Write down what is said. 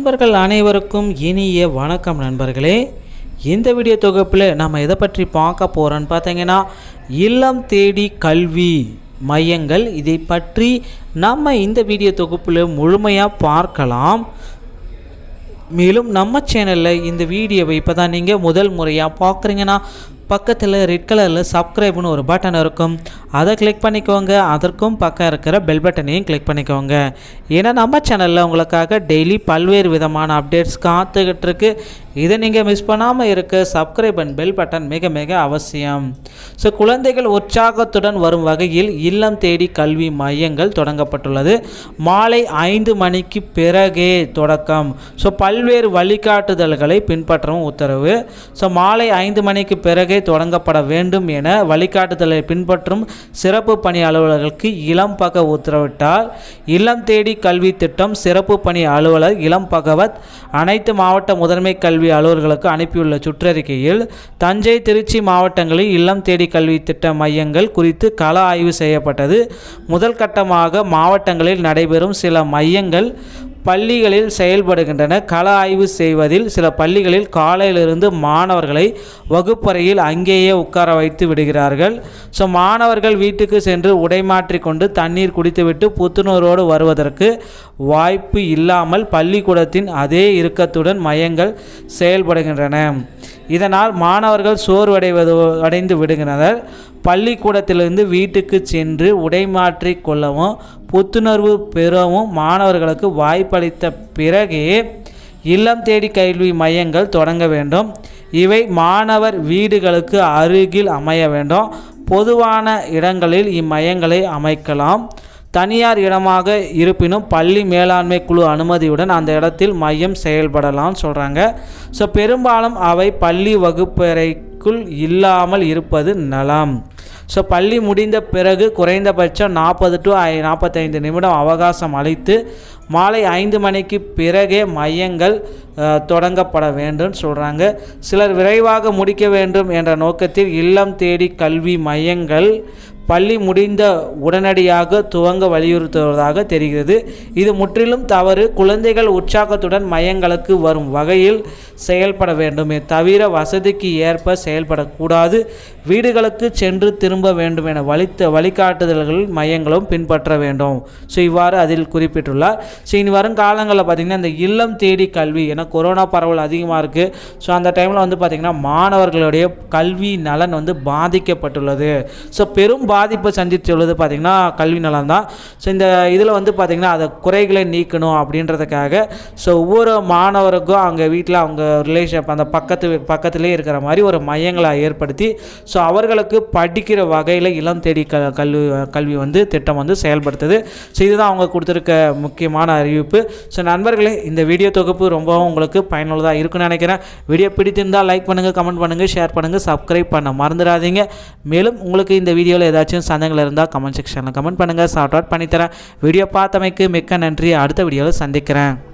நண்பர்கள் அனைவருக்கும் இனிய வணக்கம் நண்பர்களே இந்த வீடியோ தொகுப்பில் நம்ம எதை பற்றி பார்க்க போகிறோன்னு பார்த்தீங்கன்னா இல்லம் தேடி கல்வி மையங்கள் இதை பற்றி நம்ம இந்த வீடியோ தொகுப்பில் முழுமையாக பார்க்கலாம் மேலும் நம்ம சேனலில் இந்த வீடியோவை இப்போ தான் நீங்கள் முதல் முறையாக பார்க்குறீங்கன்னா பக்கத்தில் ரெட் கலரில் சப்ஸ்கிரைப்னு ஒரு பட்டன் இருக்கும் அதை கிளிக் பண்ணிக்கோங்க அதற்கும் பக்கம் இருக்கிற பெல் பட்டனையும் கிளிக் பண்ணிக்கோங்க ஏன்னா நம்ம சேனலில் உங்களுக்காக டெய்லி பல்வேறு விதமான அப்டேட்ஸ் காத்துக்கிட்டு இருக்கு இதை நீங்கள் மிஸ் பண்ணாமல் இருக்க சப்ஸ்கிரைப் அண்ட் பெல் பட்டன் மிக மிக அவசியம் ஸோ குழந்தைகள் உற்சாகத்துடன் வரும் வகையில் இல்லம் தேடி கல்வி மையங்கள் தொடங்கப்பட்டுள்ளது மாலை ஐந்து மணிக்கு பிறகே தொடக்கம் ஸோ பல்வேறு வழிகாட்டுதல்களை பின்பற்றவும் உத்தரவு ஸோ மாலை ஐந்து மணிக்கு பிறகே தொடங்கப்பட வேண்டும் என வழிகாட்டுதலை பின்பற்றும் சிறப்பு பணி அலுவலர்களுக்கு இளம் பக உத்தரவிட்டார் இல்லம் தேடி கல்வி திட்டம் சிறப்பு பணி அலுவலர் இளம் பகவத் அனைத்து மாவட்ட முதன்மை கல்வி அலுவலர்களுக்கு அனுப்பியுள்ள சுற்றறிக்கையில் தஞ்சை திருச்சி மாவட்டங்களில் இல்லம் தேடி கல்வி திட்ட மையங்கள் குறித்து கள ஆய்வு செய்யப்பட்டது முதல் கட்டமாக மாவட்டங்களில் நடைபெறும் சில மையங்கள் பள்ளிகளில் செயல்படுகின்றன கள ஆய்வு செய்வதில் சில பள்ளிகளில் காலையிலிருந்து மாணவர்களை வகுப்பறையில் அங்கேயே உட்கார வைத்து விடுகிறார்கள் ஸோ மாணவர்கள் வீட்டுக்கு சென்று உடை மாற்றிக் கொண்டு தண்ணீர் குடித்துவிட்டு புத்துணர்வோடு வருவதற்கு வாய்ப்பு இல்லாமல் பள்ளிக்கூடத்தின் அதே இறுக்கத்துடன் மையங்கள் செயல்படுகின்றன இதனால் மாணவர்கள் சோர்வடைவது அடைந்து விடுகின்றனர் பள்ளிக்கூடத்திலிருந்து வீட்டுக்கு சென்று உடை மாற்றிக் கொள்ளவும் புத்துணர்வு பெறவும் மாணவர்களுக்கு வாய்ப்பளித்த பிறகே இல்லம் தேடி கல்வி மையங்கள் தொடங்க வேண்டும் இவை மாணவர் வீடுகளுக்கு அருகில் அமைய வேண்டும் பொதுவான இடங்களில் இம்மையங்களை அமைக்கலாம் தனியார் இடமாக இருப்பினும் பள்ளி மேலாண்மை குழு அனுமதியுடன் அந்த இடத்தில் மையம் செயல்படலாம்னு சொல்கிறாங்க ஸோ பெரும்பாலும் அவை பள்ளி வகுப்பறைக்குள் இல்லாமல் இருப்பது நலம் ஸோ பள்ளி முடிந்த பிறகு குறைந்தபட்சம் நாற்பது டு ஐ நாற்பத்தைந்து நிமிடம் அவகாசம் அளித்து மாலை ஐந்து மணிக்கு பிறகே மையங்கள் அஹ், தொடங்கப்பட வேண்டும் சொல்கிறாங்க சிலர் விரைவாக முடிக்க வேண்டும் என்ற நோக்கத்தில் இல்லம் தேடி கல்வி மையங்கள் பள்ளி முடிந்த உடனடியாக துவங்க வலியுறுத்துவதாக தெரிகிறது இது முற்றிலும் தவறு குழந்தைகள் உற்சாகத்துடன் மையங்களுக்கு வரும் வகையில் செயல்பட வேண்டுமே தவிர வசதிக்கு ஏற்ப செயல்படக்கூடாது வீடுகளுக்கு சென்று திரும்ப வேண்டும் என வலித்த வழிகாட்டுதல்கள் மையங்களும் பின்பற்ற வேண்டும் ஸோ இவ்வாறு அதில் குறிப்பிட்டுள்ளார் ஸோ இனி வரும் காலங்களில் பார்த்திங்கன்னா இந்த இல்லம் தேடி கல்வி ஏன்னா கொரோனா பரவல் அதிகமாக இருக்குது ஸோ அந்த டைமில் வந்து பார்த்திங்கன்னா மாணவர்களுடைய கல்வி நலன் வந்து பாதிக்கப்பட்டுள்ளது ஸோ பெரும் பாதிப்பை சந்தித்துள்ளது பார்த்திங்கன்னா கல்வி நலன் தான் ஸோ இந்த இதில் வந்து பார்த்திங்கன்னா அதை குறைகளை நீக்கணும் அப்படின்றதுக்காக ஸோ ஒவ்வொரு மாணவருக்கும் அவங்க வீட்டில் அவங்க ரிலேஷன் அந்த பக்கத்து பக்கத்துலேயே இருக்கிற மாதிரி ஒரு மையங்களை ஏற்படுத்தி ஸோ அவர்களுக்கு படிக்கிற வகையில் இளம் தேடி க கல்வி கல்வி வந்து திட்டம் வந்து செயல்படுத்துது ஸோ இதுதான் அவங்க கொடுத்துருக்க முக்கியமான அறிவிப்பு ஸோ நண்பர்களே இந்த வீடியோ தொகுப்பு ரொம்பவும் உங்களுக்கு பயனுள்ளதாக இருக்குன்னு நினைக்கிறேன் வீடியோ பிடித்திருந்தால் லைக் பண்ணுங்கள் கமெண்ட் பண்ணுங்கள் ஷேர் பண்ணுங்கள் சப்ஸ்கிரைப் பண்ண மறந்துடாதீங்க மேலும் உங்களுக்கு இந்த வீடியோவில் ஏதாச்சும் சந்தேகங்கள் இருந்தால் கமெண்ட் செக்ஷனில் கமெண்ட் பண்ணுங்கள் சார்ட் அவுட் பண்ணித்தரேன் வீடியோ பார்த்தமைக்கு மிக்க நன்றி அடுத்த வீடியோவில் சந்திக்கிறேன்